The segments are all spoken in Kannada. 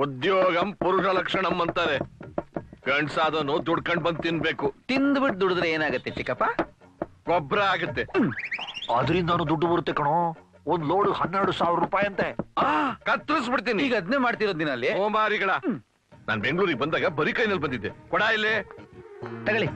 ಉದ್ಯೋಗಂ ಪುರುಷ ಲಕ್ಷಣಂ ಅಂತಾರೆ ಗಂಡ್ಸಾದನು ದುಡ್ಕೊಂಡ್ ಬಂದ್ ತಿನ್ಬೇಕು ತಿಂದ್ಬಿಟ್ಟು ದುಡಿದ್ರೆ ಏನಾಗತ್ತೆ ಚಿಕ್ಕಪ್ಪ ಗೊಬ್ಬರ ಆಗುತ್ತೆ ಅದರಿಂದಾನು ದುಡ್ಡು ಬರುತ್ತೆ ಕಣೋ ಒಂದ್ ಲೋಡ್ ಹನ್ನೆರಡು ಸಾವಿರ ರೂಪಾಯಿ ಅಂತೆ ಕತ್ತರಿಸ್ಬಿಡ್ತೀನಿ ಈಗ ಅದನ್ನೇ ಮಾಡ್ತಿರೋದ್ ದಿನಲ್ಲಿ ಓಮಾರಿಗಳ ನಾನ್ ಬೆಂಗಳೂರಿಗೆ ಬಂದಾಗ ಬರೀ ಕೈನಲ್ಲಿ ಬಂದಿದ್ದೆ ಕೊಡ ಇಲ್ಲಿ ತಗೊಳ್ಳಿ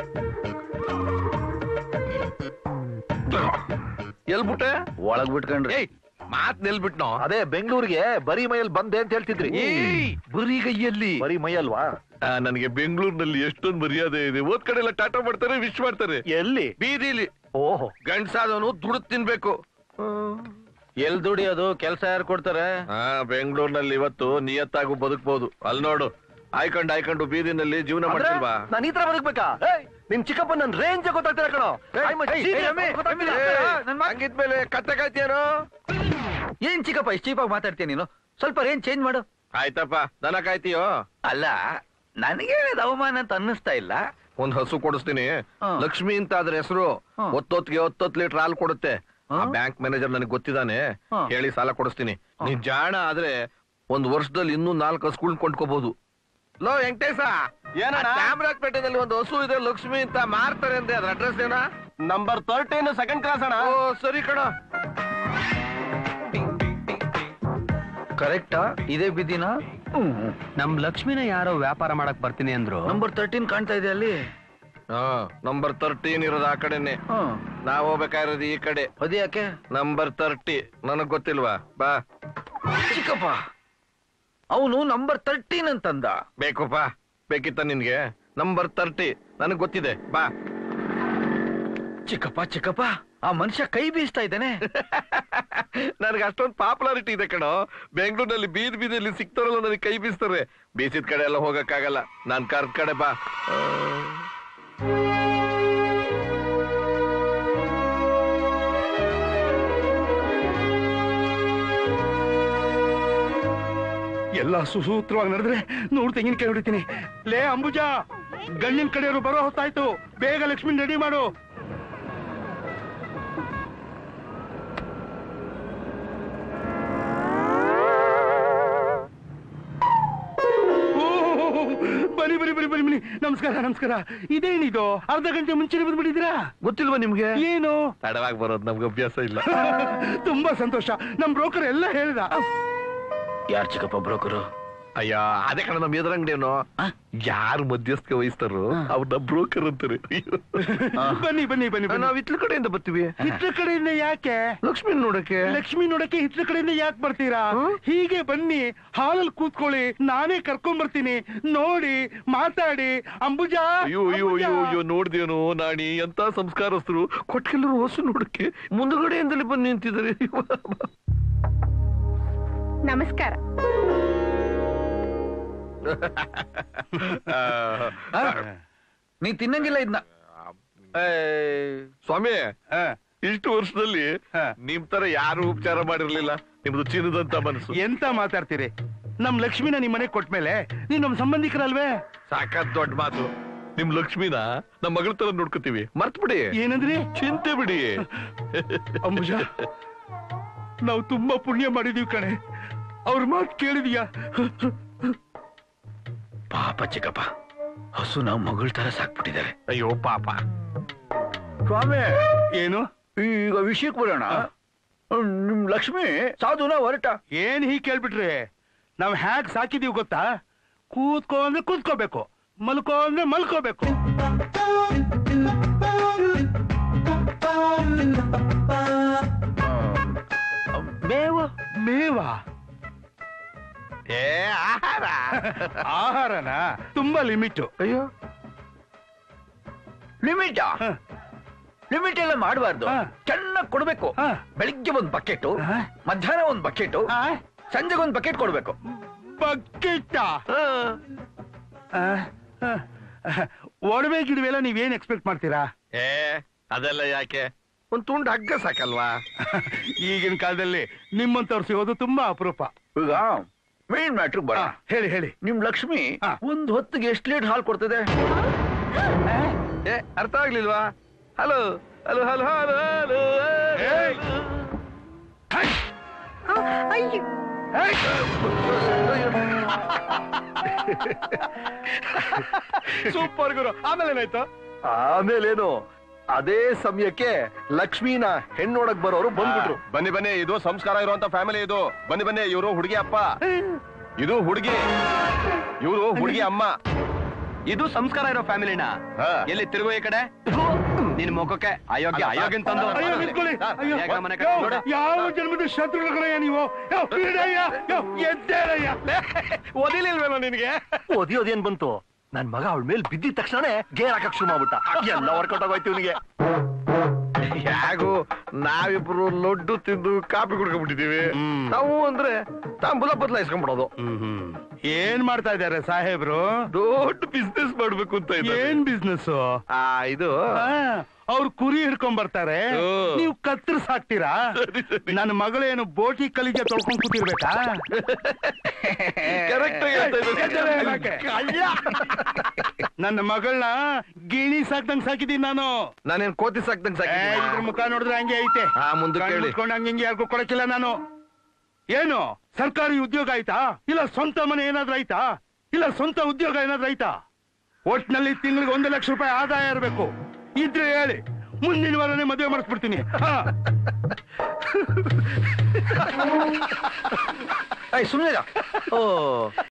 ಎಲ್ಬಿಟ್ಟೆ ಒಳಗ್ ಬಿಟ್ಕೊಂಡ್ರಿ ಏಯ್ ಮಾತ್ ನೆಲ್ಬಿಟ್ನೋ ಅದೇ ಬೆಂಗಳೂರಿಗೆ ಬರೀ ಮೈಯಲ್ಲಿ ಬಂದೆ ಅಂತ ಹೇಳ್ತಿದ್ರಿ ಏಯ್ ಬರೀ ಕೈಯಲ್ಲಿ ಬರೀ ಮೈ ಅಲ್ವಾ ಆ, ನನಗೆ ಬೆಂಗಳೂರಿನಲ್ಲಿ ಎಷ್ಟೊಂದು ಮರ್ಯಾದೆ ಇದೆ ಓದ್ ಕಡೆ ಎಲ್ಲ ಟಾಟಾ ಮಾಡ್ತಾರೆ ವಿಶ್ ಮಾಡ್ತಾರೆ ಎಲ್ಲಿ ಬೀದಿಲಿ ಓಹೋ ಗಂಡ್ಸಾದವನು ದುಡ್ದು ತಿನ್ಬೇಕು ಎಲ್ ದುಡಿಯೋದು ಕೆಲ್ಸ ಯಾರು ಕೊಡ್ತಾರೆ ಹಾ ಬೆಂಗಳೂರಿನಲ್ಲಿ ಇವತ್ತು ನಿಯತ್ತಾಗೂ ಬದುಕ್ಬೋದು ಅಲ್ಲಿ ನೋಡು ಆಯ್ಕೊಂಡು ಆಯ್ಕೊಂಡು ಬೀದಿನಲ್ಲಿ ಜೀವನ ಮಾಡ್ತಿಲ್ವಾ ನಾನು ಈ ತರ ಬದುಕ್ಬೇಕಾ ಏಯ್, ನಿನ್ ಚಿಕ್ಕಪ್ಪ ನನ್ ರೇಂಜ್ ಗೊತ್ತಾಗ್ತಿಲ್ಲ ಕಣೋ I'm a ಏಯ್, genius, ಏಯ್, ರಮೆ, ಗೊತ್ತಾಗ್ತಿಲ್ಲ? ರಮೆ, ನನ್ ಮಾತ್- ಹಂಗಿದ್ಮೇಲೆ ಕತ್ತೆ ಕಾಯ್ತೀಯನೋ ಏನ್ ಚಿಕ್ಕಪ್ಪ ಇಷ್ಟು ಚೀಪಾಗಿ ಮಾತಾಡ್ತೀಯ ನೀನು ಸ್ವಲ್ಪ ರೇಂಜ್ ಚೇಂಜ್ ಮಾಡು ಆಯ್ತಪ್ಪ ದನ ಕಾಯ್ತೀಯೋ ಅಲ್ಲ ನನಗೇನದು ಅವಮಾನ ಅಂತ ಅನ್ನಿಸ್ತಾ ಇಲ್ಲ ಒಂದ್ ಹಸು ಕೊಡಿಸ್ತೀನಿ ಹಾ. ಲಕ್ಷ್ಮಿ ಅಂತ ಅದ್ರ ಹೆಸರು ಹಾ. ಒತ್ತೊತ್ತಿಗೆ ಒತ್ತೊತ್ತು ಲೀಟರ್ ಹಾಲು ಕೊಡುತ್ತೆ ಆ ಹಾ? ಬ್ಯಾಂಕ್ ಮ್ಯಾನೇಜರ್ ನನಗೆ ಗೊತ್ತಿದ್ದಾನೆ ಹಾ. ಹೇಳಿ ಸಾಲ ಕೊಡಿಸ್ತೀನಿ ಹಾ. ನೀನ್ ಜಾಣ ಆದ್ರೆ ಒಂದ್ ವರ್ಷದಲ್ಲಿ ಇನ್ನೂ ನಾಲ್ಕು ಹಸುಗಳನ್ನ ಕೊಂಡ್ಕೋಬಹುದು ಲೋ ವೆಂಕಟೇಶ ಏನಣ್ಣ? ಚಾಮರಾಜಪೇಟೆನಲ್ಲಿ ಒಂದು ಹಸು ಇದೆ ಲಕ್ಷ್ಮಿ ಅಂತ ಮಾರ್ತಾರೆ ಅಂದೆ ಅದ್ರ ಅಡ್ರೆಸ್ ಏನಾ ನಂಬರ್ ತರ್ಟೀನ್ ಸೆಕೆಂಡ್ ಕ್ಲಾಸ್ ಅಣ್ಣ ಓ ಸರಿ ಕಣ ಕರೆಕ್ಟಾ ಇದೇ ಬಿದ್ದಿನ ನಮ್ ಲಕ್ಷ್ಮಿನ ಯಾರೋ ವ್ಯಾಪಾರ ಮಾಡಕ್ ಬರ್ತೀನಿ ಅಂದ್ರು ನಂಬರ್ ತರ್ಟೀನ್ ಕಾಣ್ತಾ ಇದೆ ಅಲ್ಲಿ ಹಾ ನಂಬರ್ ತರ್ಟೀನ್ ಇರೋದು ಆ ಕಡೆನೆ ಹ್ಮ್ ನಾವ್ ಹೋಗ್ಬೇಕಾಗಿರೋದು ಈ ಕಡೆ ಅದೇ ಯಾಕೆ ನಂಬರ್ ತರ್ಟಿ ನನಗ್ ಗೊತ್ತಿಲ್ವಾ ಬಾ ಚಿಕ್ಕಪ್ಪ ಅವನು ನಂಬರ್ ತರ್ಟೀನ್ ಅಂತಂದ ಬೇಕುಪ್ಪ ಬೇಕಿತ್ತ ನಿನ್ಗೆ ನಂಬರ್ ತರ್ಟಿ ನನಗ್ ಗೊತ್ತಿದೆ ಬಾ ಚಿಕ್ಕಪ್ಪ ಚಿಕ್ಕಪ್ಪ ಆ ಮನುಷ್ಯ ಕೈ ಬೀಸ್ತಾ ಇದ್ದಾನೆ ನನಗೆ ಅಷ್ಟೊಂದು ಪಾಪ್ಯುಲಾರಿಟಿ ಇದೆ ಕಣೋ ಬೆಂಗಳೂರಿನಲ್ಲಿ ಬೀದಿ ಬೀದಿಯಲ್ಲಿ ಸಿಗ್ತಾರಲ್ಲ ನನಗೆ ಕೈ ಬೀಸ್ತಾರೆ ಬೀಸಿದ ಕಡೆ ಎಲ್ಲ ಹೋಗಕ್ಕಾಗಲ್ಲ ನಾನ್ ಕರ್ದ ಕಡೆ ಬಾ ಎಲ್ಲ ಸುಸೂತ್ರವಾಗಿ ನಡೆದ್ರೆ ನೂರು ತೆಂಗಿನಕಾಯಿ ಹೊಡಿತೀನಿ ಲೇ ಅಂಬುಜಾ ಗಂಡಿನ ಕಡೆಯವರು ಬರೋ ಹೊತ್ತಾಯ್ತು ಬೇಗ ಲಕ್ಷ್ಮಿ ರೆಡಿ ಮಾಡು ಓ, ಬನ್ನಿ ಬನ್ನಿ ಬನ್ನಿ ಬನ್ನಿ ಬನ್ನಿ ನಮಸ್ಕಾರ ನಮಸ್ಕಾರ ಇದೇನಿದು ಅರ್ಧ ಗಂಟೆ ಮುಂಚೆನೆ ಬಂದ್ಬಿಟ್ಟಿದ್ದೀರಾ ಗೊತ್ತಿಲ್ವಾ ನಿಮ್ಗೆ ಏನು ತಡವಾಗಿ ಬರೋದು ನಮ್ಗೆ ಅಭ್ಯಾಸ ಇಲ್ಲ ತುಂಬಾ ಸಂತೋಷ ನಮ್ ಬ್ರೋಕರ್ ಎಲ್ಲ ಹೇಳ್ದ ಯಾರ್ ಚಿಕ್ಕಪ್ಪ ಬ್ರೋಕರು ಅಯ್ಯ ಅದೇ ಕಣ ನಮ್ ಎದುರಂಗಡಿಯವನು ಆ? ಯಾರು ಮಧ್ಯಸ್ಥ ವಹಿಸ್ತಾರೋ ಅವ್ರನ್ನ ಬ್ರೋಕರ್ ಅಂತಾರೆ ಅಯ್ಯೋ. ಬನ್ನಿ ಬನ್ನಿ ಬನ್ನಿ ಬನ್ನಿ ನಾವ್ ಇತ್ಲ ಕಡೆಯಿಂದ ಬರ್ತೀವಿ ಹಿತ್ಲ ಕಡೆಯಿಂದ ಯಾಕೆ ಲಕ್ಷ್ಮಿ ನೋಡಕ್ಕೆ ಲಕ್ಷ್ಮಿ ನೋಡಕ್ಕೆ ಹಿತ್ಲ ಕಡೆಯಿಂದ ಯಾಕೆ ಬರ್ತೀರಾ ಹೀಗೆ ಬನ್ನಿ ಹಾಲಲ್ಲಿ ಕೂತ್ಕೊಳ್ಳಿ ನಾನೇ ಕರ್ಕೊಂಡ್ ಬರ್ತೀನಿ ನೋಡಿ ಮಾತಾಡಿ ಅಂಬುಜಾ ಅಯ್ಯೋ ಅಯ್ಯೋ ಅಂಬುಜಾ. ಅಯ್ಯೋ ಅಯ್ಯೋ ನೋಡ್ದೇನೋ ನಾಣಿ ಎಂತ ಸಂಸ್ಕಾರಸ್ಥರು ಕೊಟ್ಕೆಲ್ಲರೂ ಹೊಸು ನೋಡಕ್ಕೆ ಮುಂದುಗಡೆಯಿಂದಲೇ ಬಂದು ನಿಂತಿದ್ದಾರೆ ನಮಸ್ಕಾರ ಆ, ನೀ ತಿನ್ನಂಗಿಲ್ಲ ಇದನ್ನ ಸ್ವಾಮಿ ಹಾ, ಇಷ್ಟು ವರ್ಷದಲ್ಲಿ ಹಾ. ನಿಮ್ ತರ ಯಾರು ಉಪಚಾರ ಮಾಡಿರ್ಲಿಲ್ಲ ನಿಮ್ದು ಚಿನ್ನದಂತ ಮನಸ್ಸು ಎಂತ ಮಾತಾಡ್ತೀರಿ ನಮ್ ಲಕ್ಷ್ಮಿನ ನಿಮ್ ಮನೆಗ್ ಕೊಟ್ಮೇಲೆ ನೀವ್ ನಮ್ ಸಂಬಂಧಿಕರಲ್ವೇ ಸಾಕತ್ ದೊಡ್ಡ ಮಾತು ನಿಮ್ ಲಕ್ಷ್ಮಿನ ನಮ್ ಮಗಳ ತರ ನೋಡ್ಕೋತೀವಿ ಮರ್ತ್ ಬಿಡಿ ಏನಂದ್ರಿ ಚಿಂತೆ ಬಿಡಿ ಅಂಬುಜಾ ನಾವು ತುಂಬಾ ಪುಣ್ಯ ಮಾಡಿದೀವಿ ಕಣೆ ಅವ್ರ ಮಾತು ಕೇಳಿದ್ಯಾ ಪಾಪ ಚಿಕ್ಕಪ್ಪ ಹಸು ನಾವು ಮಗಳ ತರ ಸಾಕ್ಬಿಟ್ಟಿದ್ದಾರೆ ಅಯ್ಯೋ ಪಾಪ ಸ್ವಾಮಿ ಏನು ಈಗ ವಿಷಯಕ್ಕೆ ಬರೋಣ ನಿಮ್ ಲಕ್ಷ್ಮಿ ಸಾಧುನ ಹೊರಟ ಏನ್ ಹೀಗ್ ಕೇಳ್ಬಿಟ್ರಿ ನಾವ್ ಹ್ಯಾಕ್ ಸಾಕಿದೀವಿ ಗೊತ್ತಾ ಕೂತ್ಕೋ ಅಂದ್ರೆ ಕೂತ್ಕೋಬೇಕು ಮಲ್ಕೋ ಅಂದ್ರೆ ಮಲ್ಕೋಬೇಕು ಮೇವು ಮೇವ ಏ ಆಹಾರ ಆಹಾರನ ತುಂಬಾ ಲಿಮಿಟ್ ಅಯ್ಯೋ ಲಿಮಿಟ್ ಹ. ಲಿಮಿಟ್ ಎಲ್ಲ ಮಾಡಬಾರ್ದು ಹಾ. ಚೆನ್ನಾಗಿ ಕೊಡ್ಬೇಕು ಹಾ. ಬೆಳಿಗ್ಗೆ ಒಂದ್ ಬಕೆಟ್ ಹಾ. ಮಧ್ಯಾಹ್ನ ಒಂದ್ ಬಕೆಟ್ ಸಂಜೆಗೆ ಒಂದ್ ಬಕೆಟ್ ಕೊಡ್ಬೇಕು ಬಕೆಟ್ ಹಾ. ಒಡವೆ ಗಿಡವೆಲ್ಲ ನೀವೇನ್ ಎಕ್ಸ್ಪೆಕ್ಟ್ ಮಾಡ್ತೀರಾ ಏ ಅದೆಲ್ಲ ಯಾಕೆ ಒಂದ್ ತುಂಡು ಹಗ್ಗ ಸಾಕಲ್ವಾ ಈಗಿನ ಕಾಲದಲ್ಲಿ ನಿಮ್ಮಂತವ್ರು ಸಿಗೋದು ತುಂಬಾ ಅಪರೂಪ ಈಗ ಮೇನ್ ಮ್ಯಾಟ್ರ್ ಬರ ಹಾ, ಹೇಳಿ ಹೇಳಿ ನಿಮ್ ಲಕ್ಷ್ಮಿ ಹಾ. ಒಂದ್ ಹೊತ್ತಿಗೆ ಎಷ್ಟು ಲೀಟರ್ ಹಾಲು ಕೊಡ್ತದೆ ಏ ಅರ್ಥ ಆಗ್ಲಿಲ್ವಾ hello hello hello hello hello ಏಯ್! ಅಯ್ಯೋ ಏಯ್! ಸೂಪರ್ ಗುರು ಆಮೇಲೆ ಏನಾಯ್ತು ಆಮೇಲೇನು ಅದೇ ಸಮಯಕ್ಕೆ ಲಕ್ಷ್ಮೀನ ಹೆಣ್ಣೊಡಕ್ ಬರೋರು ಬಂದ್ಬಿಟ್ರು ಬನ್ನಿ ಬನ್ನಿ ಇದು ಸಂಸ್ಕಾರ ಇರುವಂತ ಫ್ಯಾಮಿಲಿ ಇದು ಬನ್ನಿ ಬನ್ನಿ ಇವರು ಹುಡುಗಿ ಅಪ್ಪ ಇದು ಹುಡುಗಿ ಇವರು ಹುಡುಗಿ ಅಮ್ಮ ಇದು ಸಂಸ್ಕಾರ ಇರೋ ಫ್ಯಾಮಿಲಿನ ಹಾ. ಎಲ್ಲಿ ತಿರುಗು ಈ ಕಡೆ ನಿನ್ ಮುಖಕ್ಕೆ ಅಯೋಗ್ಯ ಅಯೋಗ್ಯನ್ ತಂದು ಅಯ್ಯೋ ನಿಂತ್ಕೊಳ್ಳಿ ಅಯ್ಯೋ ಬೇಗ ಮನೆ ಕಡೆ ಯೋ, ನೋಡು. ಯಾವ ಜನ್ಮದ ಶತ್ರುಗಳಯ್ಯ ನೀವು ಯೋ, ಬಿಡಯ್ಯ, ಯೋ, ಎದ್ದೇಳಯ್ಯ ಓದಿಲಿಲ್ವೇನೋ ನಿನಗೆ ಓದಿ ಓದೇನ್ ಬಂತು ನನ್ ಮಗ ಅವಳ ಮೇಲೆ ಬಿದ್ದಿದ ತಕ್ಷಣ ಗೇರ್ ಹಾಕಕ್ ಶುರು ಮಾಡ್ಬಿಟ್ಟ ಎಲ್ಲ ವರ್ಕೌಟ್ ಆಗೋಯ್ತು ಇವನಿಗೆ ಹೇಗೂ ನಾವಿಬ್ರು ಲಡ್ಡು ತಿಂದು ಕಾಪಿ ಕುಡ್ಕೊಂಡ್ಬಿಟ್ಟಿದೀವಿ ನಾವು ಅಂದ್ರೆ ತಾಂಬೂಲ ಬದಲಾಯಿಸ್ಕೊಂಡ್ಬಿಡೋದು ಏನ್ ಮಾಡ್ತಾ ಇದಾರೆ ಸಾಹೇಬ್ರು ದೊಡ್ಡ ಬಿಸ್ನೆಸ್ ಮಾಡ್ಬೇಕು ಅಂತ ಇದ್ದಾರೆ. ಏನ್ ಬಿಸ್ನೆಸ್ ಆ ಇದು ಅವ್ರು ಕುರಿ ಹಿಡ್ಕೊಂಡ್ ಬರ್ತಾರೆ ಓ. ನೀವು ಕತ್ತರಿಸ್ ಹಾಕ್ತೀರಾ ನನ್ನ ಮಗಳೇನು ಬೋಟಿ ಕಲಿಜೆ ತೊಳ್ಕೊಂಡ್ ಕೂತಿರ್ಬೇಕಾ ಕರೆಕ್ಟ್ ಆಗಿ ಹೇಳ್ತಾ ಇದ್ದಾರೆ. ಎದ್ದೇಳು ಹೇಳಕ್ಕೆ. ನನ್ನ ಮಗಳನ್ನ ಗಿಣಿ ಸಾಕ್ದಂಗ್ ಸಾಕಿದೀನಿ ನಾನು ನಾನೇನ್ ಕೋತಿ ಸಾಕ್ದಂಗ್ ಏ, ಇದ್ರ ಸಾಕಿದ್ದೀನಿ ಮುಖ ನೋಡಿದ್ರೆ ಹಂಗೆ ಐತೆ ಹಾ, ಮುಂದಕ್ಕೆ ಕಣ್ಣ್ ಹೇಳಿ. ಮುಚ್ಕೊಂಡು ಹಂಗೆ ಹಿಂಗೆ ಯಾರಿಗೂ ಕೊಡಕ್ಕಿಲ್ಲ ನಾನು ಏನು ಸರ್ಕಾರಿ ಉದ್ಯೋಗ ಆಯ್ತಾ ಇಲ್ಲ ಸ್ವಂತ ಮನೆ ಏನಾದ್ರೂ ಆಯ್ತಾ ಇಲ್ಲ ಸ್ವಂತ ಉದ್ಯೋಗ ಏನಾದ್ರೂ ಆಯ್ತಾ ಒಟ್ನಲ್ಲಿ ತಿಂಗಳಿಗೆ ಒಂದು ಲಕ್ಷ ರೂಪಾಯಿ ಆದಾಯ ಇರಬೇಕು ಇದ್ರೆ ಹೇಳಿ ಮುಂದಿನ ವಾರನೇ ಮದುವೆ ಮಾಡಿಸ್ಬಿಡ್ತೀನಿ ಹಾ. ಸುಮ್ಮನೆ ಓ